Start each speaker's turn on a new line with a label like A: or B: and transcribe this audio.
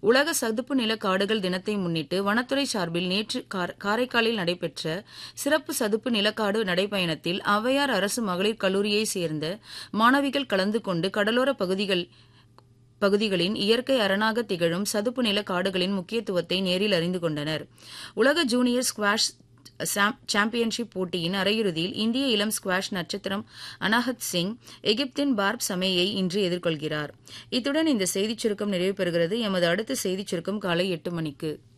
A: உலக சதுப்பு நில காடுகள் தினத்தை முன்னிட்டு வனத்துறை சார்பில் நேற்று காரைக்காலில் நடைபெற்ற சிறப்பு சதுப்பு நிலக்காடு நடைப்பயணத்தில் ஔவையார் அரசு மகளிர் கல்லூரியைச் சேர்ந்த மாணவிகள் கலந்து கொண்டு கடலோர பகுதிகள் பகுதிகளின் இயற்கை அரணாக திகழும் சதுப்பு நில காடுகளின் முக்கியத்துவத்தை நேரில் அறிந்து கொண்டனர் உலக ஜூனியர் ஸ்குவாஷ் சாம்பியன்ஷிப் போட்டியின் அரையிறுதியில் இந்திய இளம் ஸ்குவாஷ் நட்சத்திரம் அனாஹத் சிங் எகிப்தின் பார்ப் சமேயை இன்று எதிர்கொள்கிறார் இத்துடன் இந்த செய்திச் சுருக்கம் நிறைவு பெறுகிறது எமது அடுத்த செய்திச் சுருக்கம் காலை எட்டு மணிக்கு